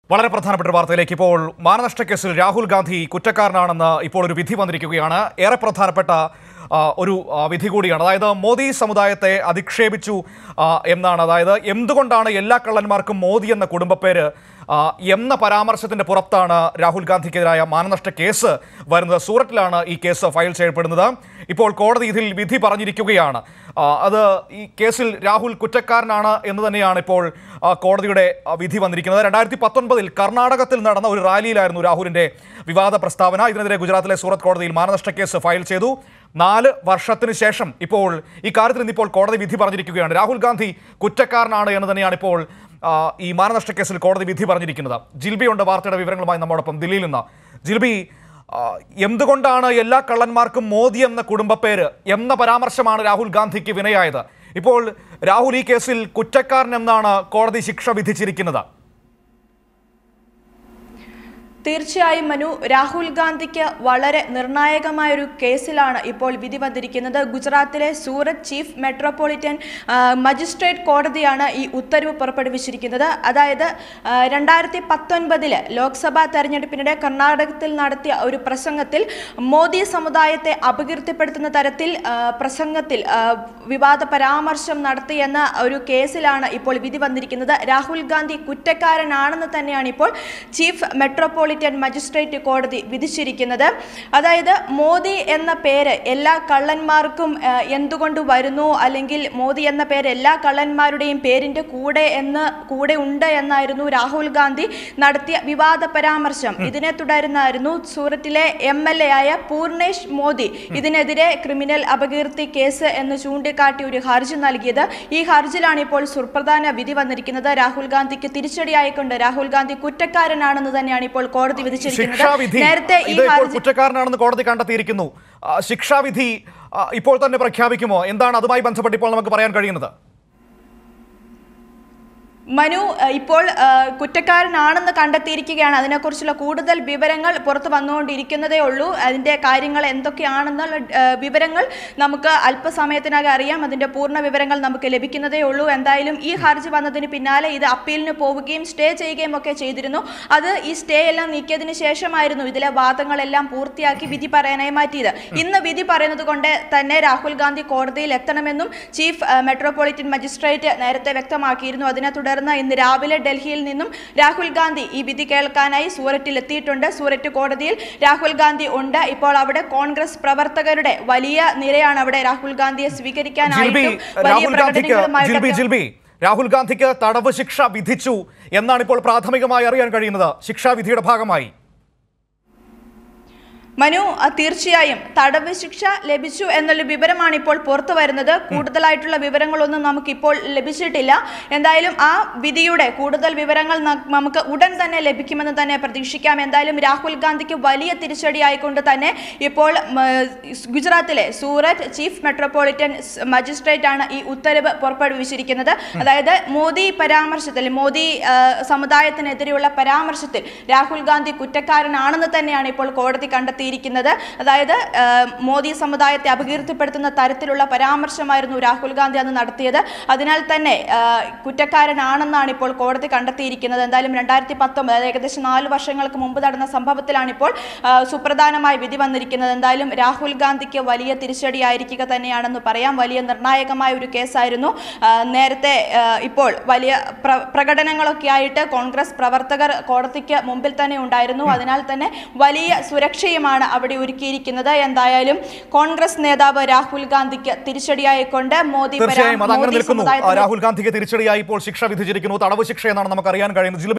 വളരെ പ്രധാനപ്പെട്ട ഒരു വാർത്തയിലേക്ക് ഇപ്പോൾ മാനനഷ്ട കേസിൽ രാഹുൽ ഗാന്ധി കുറ്റക്കാരനാണെന്ന് ഇപ്പോൾ ഒരു വിധി വന്നിരിക്കുകയാണ് ഏറെ പ്രധാനപ്പെട്ട ആ, ഒരു ആ, വിധി കൂടിയാണ് അതായത് മോദി സമുദായത്തെ അധിക്ഷേപിച്ചു ആ, എന്നാണ് അതായത് എന്തുകൊണ്ടാണ് എല്ലാ കള്ളന്മാർക്കും മോദി എന്ന കുടുംബപ്പേര് ആ, എന്ന പരാമർശത്തിന്റെ പുറത്താണ് രാഹുൽ ഗാന്ധിക്കെതിരായ മാനനഷ്ട കേസ് വരുന്നത് സൂററ്റിലാണ് ഈ കേസ് ഫയൽ ചെയ്യപ്പെടുന്നത് ഇപ്പോൾ കോടതി ഇതിൽ വിധി പറഞ്ഞിരിക്കുകയാണ് ആ, അത് ഈ കേസിൽ രാഹുൽ കുറ്റക്കാരനാണ് എന്ന് തന്നെയാണ് ഇപ്പോൾ ആ, കോടതിയുടെ ആ, വിധി വന്നിരിക്കുന്നത് രണ്ടായിരത്തി പത്തൊൻപതിൽ കർണാടകത്തിൽ നടന്ന ഒരു റാലിയിലായിരുന്നു രാഹുലിന്റെ വിവാദ പ്രസ്താവന ഇതിനെതിരെ ഗുജറാത്തിലെ സൂറത്ത് കോടതിയിൽ മാനനഷ്ട കേസ് ഫയൽ ചെയ്തു നാല് വർഷത്തിന് ശേഷം ഇപ്പോൾ ഈ കാര്യത്തിൽ ഇന്നിപ്പോൾ കോടതി വിധി പറഞ്ഞിരിക്കുകയാണ് രാഹുൽ ഗാന്ധി കുറ്റക്കാരനാണ് എന്ന് തന്നെയാണ് ഇപ്പോൾ ആ, ഈ മാനനഷ്ട കേസിൽ കോടതി വിധി പറഞ്ഞിരിക്കുന്നത് ജിൽബി ഉണ്ട് വാർത്തയുടെ വിവരങ്ങളുമായി നമ്മോടൊപ്പം ദില്ലിയിൽ നിന്ന് ജിൽബി ആ, എന്തുകൊണ്ടാണ് എല്ലാ കള്ളന്മാർക്കും മോദി എന്ന കുടുംബപ്പേര് എന്ന പരാമർശമാണ് രാഹുൽ ഗാന്ധിക്ക് വിനയായത് ഇപ്പോൾ രാഹുൽ ഈ കേസിൽ കുറ്റക്കാരൻ എന്നാണ് കോടതി ശിക്ഷ വിധിച്ചിരിക്കുന്നത് തീർച്ചയായും മനു രാഹുൽ ഗാന്ധിക്ക് വളരെ നിർണായകമായ ഒരു കേസിലാണ് ഇപ്പോൾ വിധി വന്നിരിക്കുന്നത് ഗുജറാത്തിലെ Surat chief metropolitan ah, magistrate കോടതിയാണ് ഈ ഉത്തരവ് പുറപ്പെടുവിച്ചിരിക്കുന്നത് അതായത് രണ്ടായിരത്തി പത്തൊൻപതില് ലോക്സഭാ തെരഞ്ഞെടുപ്പിനിടെ കർണാടകത്തിൽ നടത്തിയ ഒരു പ്രസംഗത്തിൽ മോദി സമുദായത്തെ അപകീർത്തിപ്പെടുത്തുന്ന തരത്തിൽ ആ, പ്രസംഗത്തിൽ ആ, വിവാദ പരാമർശം നടത്തിയെന്ന ഒരു കേസിലാണ് ഇപ്പോൾ വിധി വന്നിരിക്കുന്നത് രാഹുൽ ഗാന്ധി കുറ്റക്കാരനാണെന്ന് തന്നെയാണ് ഇപ്പോൾ ചീഫ് മെട്രോപൊളിറ്റൻ മജിസ്ട്രേറ്റ് കോടതി വിധിച്ചിരിക്കുന്നത് അതായത് മോദി എന്ന പേര് എല്ലാ കള്ളന്മാർക്കും ആ, എന്തുകൊണ്ട് വരുന്നു അല്ലെങ്കിൽ മോദി എന്ന പേര് എല്ലാ കള്ളന്മാരുടെയും പേരിന്റെ കൂടെ എന്ന് കൂടെ ഉണ്ട് എന്നായിരുന്നു രാഹുൽ ഗാന്ധി നടത്തിയ വിവാദ പരാമർശം ഇതിനെ തുടർന്നായിരുന്നു സൂറത്തിലെ എം എൽ എ ആയ പൂർണേഷ് മോദി ഇതിനെതിരെ ക്രിമിനൽ അപകീർത്തി കേസ് എന്ന് ചൂണ്ടിക്കാട്ടി ഒരു ഹർജി നൽകിയത് ഈ ഹർജിയിലാണ് ഇപ്പോൾ സുപ്രധാന വിധി വന്നിരിക്കുന്നത് രാഹുൽ ഗാന്ധിക്ക് തിരിച്ചടിയായിക്കൊണ്ട് രാഹുൽ ഗാന്ധി കുറ്റക്കാരനാണെന്ന് തന്നെയാണ് ഇപ്പോൾ കോടതി വിധിച്ചിരിക്കുന്നത് ശിക്ഷാവിധി നേരത്തെ ഈ ഇത് ഇപ്പോൾ ഹർജി കുറ്റക്കാരനാണെന്ന് കോടതി കണ്ടെത്തിയിരിക്കുന്നു ആ, ശിക്ഷാവിധി ആ, ഇപ്പോൾ തന്നെ പ്രഖ്യാപിക്കുമോ എന്താണ് അതുമായി ബന്ധപ്പെട്ട് ഇപ്പോൾ നമുക്ക് പറയാൻ കഴിയുന്നത് മനു അഹ് ഇപ്പോൾ അഹ് കുറ്റക്കാരനാണെന്ന് കണ്ടെത്തിയിരിക്കുകയാണ് അതിനെക്കുറിച്ചുള്ള കൂടുതൽ വിവരങ്ങൾ പുറത്തു വന്നുകൊണ്ടിരിക്കുന്നതേ ഉള്ളൂ അതിൻ്റെ കാര്യങ്ങൾ എന്തൊക്കെയാണെന്നുള്ള അഹ് വിവരങ്ങൾ നമുക്ക് അല്പസമയത്തിനകം അറിയാം അതിൻ്റെ പൂർണ്ണ വിവരങ്ങൾ നമുക്ക് ലഭിക്കുന്നതേ ഉള്ളൂ എന്തായാലും ഈ ഹർജി വന്നതിന് പിന്നാലെ ഇത് അപ്പീലിന് പോവുകയും സ്റ്റേ ചെയ്യുകയും ഒക്കെ ചെയ്തിരുന്നു അത് ഈ സ്റ്റേ എല്ലാം നീക്കിയതിന് ശേഷമായിരുന്നു ഇതിലെ വാദങ്ങളെല്ലാം പൂർത്തിയാക്കി വിധി പറയാനായി മാറ്റിയത് ഇന്ന് വിധി പറയുന്നത് കൊണ്ട് തന്നെ രാഹുൽ ഗാന്ധി കോടതിയിൽ എത്തണമെന്നും ചീഫ് അഹ് മെട്രോപൊളിറ്റൻ മജിസ്ട്രേറ്റ് നേരത്തെ വ്യക്തമാക്കിയിരുന്നു അതിനെ തുടർന്ന് ഇന്ന് രാവിലെ ഡൽഹിയിൽ നിന്നും രാഹുൽ ഗാന്ധി ഈ വിധി കേൾക്കാനായി സൂററ്റിൽ എത്തിയിട്ടുണ്ട് സൂററ്റ് കോടതിയിൽ രാഹുൽ ഗാന്ധി ഉണ്ട് ഇപ്പോൾ അവിടെ കോൺഗ്രസ് പ്രവർത്തകരുടെ വലിയ നിരയാണ് അവിടെ രാഹുൽ ഗാന്ധിയെ ജിൽബി സ്വീകരിക്കാനായിട്ടും വലിയ രാഹുൽ ഗാന്ധിക്ക് ജിൽബി പ്രകടനങ്ങളുമായിട്ടൊക്കെ ജിൽബി രാഹുൽ ഗാന്ധിക്ക് തടവ് ശിക്ഷ വിധിച്ചു എന്നാണ് ഇപ്പോൾ പ്രാഥമികമായി അറിയാൻ കഴിയുന്നത് ശിക്ഷാവിധിയുടെ ഭാഗമായി മനു അഹ് തീർച്ചയായും തടവ് ശിക്ഷ ലഭിച്ചു എന്നുള്ള വിവരമാണ് ഇപ്പോൾ പുറത്തു വരുന്നത് കൂടുതലായിട്ടുള്ള വിവരങ്ങളൊന്നും നമുക്കിപ്പോൾ ലഭിച്ചിട്ടില്ല എന്തായാലും ആ വിധിയുടെ കൂടുതൽ വിവരങ്ങൾ ന- നമുക്ക് ഉടൻ തന്നെ ലഭിക്കുമെന്ന് തന്നെ പ്രതീക്ഷിക്കാം എന്തായാലും രാഹുൽ ഗാന്ധിക്ക് വലിയ തിരിച്ചടിയായിക്കൊണ്ട് തന്നെ ഇപ്പോൾ മ, ഗുജറാത്തിലെ സൂററ്റ് ചീഫ് മെട്രോപൊളിറ്റൻ സ് മജിസ്ട്രേറ്റ് ആണ് ഈ ഉത്തരവ് പുറപ്പെടുവിച്ചിരിക്കുന്നത് അതായത് മോദി പരാമർശത്തിൽ മോദി ആ, സമുദായത്തിനെതിരെയുള്ള പരാമർശത്തിൽ രാഹുൽ ഗാന്ധി കുറ്റക്കാരനാണെന്ന് തന്നെയാണ് ഇപ്പോൾ കോടതി കണ്ടെത്തിയിരിക്കുന്നത് അതായത് ആ, മോദി സമുദായത്തെ അപകീർത്തിപ്പെടുത്തുന്ന തരത്തിലുള്ള പരാമർശമായിരുന്നു രാഹുൽ ഗാന്ധി അന്ന് നടത്തിയത് അതിനാൽ തന്നെ ആ, കുറ്റക്കാരനാണെന്നാണ് ഇപ്പോൾ കോടതി കണ്ടെത്തിയിരിക്കുന്നത് എന്തായാലും രണ്ടായിരത്തി പത്തൊമ്പത് അതായത് ഏകദേശം നാല് വർഷങ്ങൾക്ക് മുമ്പ് നടന്ന സംഭവത്തിലാണ് ഇപ്പോൾ ആ, സുപ്രധാനമായ വിധി വന്നിരിക്കുന്നത് എന്തായാലും രാഹുൽ ഗാന്ധിക്ക് വലിയ തിരിച്ചടിയായിരിക്കുക തന്നെയാണെന്ന് പറയാം വലിയ നിർണായകമായ ഒരു കേസായിരുന്നു ആ, നേരത്തെ ആ, ഇപ്പോൾ വലിയ പ്ര- പ്രകടനങ്ങളൊക്കെ ആയിട്ട് കോൺഗ്രസ് പ്രവർത്തകർ കോടതിക്ക് മുമ്പിൽ തന്നെ ഉണ്ടായിരുന്നു അതിനാൽ തന്നെ വലിയ സുരക്ഷയുമാണ് അവിടെ ഒരുക്കിയിരിക്കുന്നത് എന്തായാലും കോൺഗ്രസ് നേതാവ് രാഹുൽ ഗാന്ധിക്ക് തിരിച്ചടിയായിക്കൊണ്ട് മോദി പരാ- തീർച്ചയായും അത് അങ്ങനെ മോദി നിൽക്കുന്നു ആ, സമുദായത്തിന് രാഹുൽ ഗാന്ധിക്ക് തിരിച്ചടിയായി ഇപ്പോൾ ശിക്ഷ വിധിച്ചിരിക്കുന്നു തടവ് ശിക്ഷ എന്നാണ് നമുക്ക് അറിയാൻ കഴിയുന്നത് ജിൽബി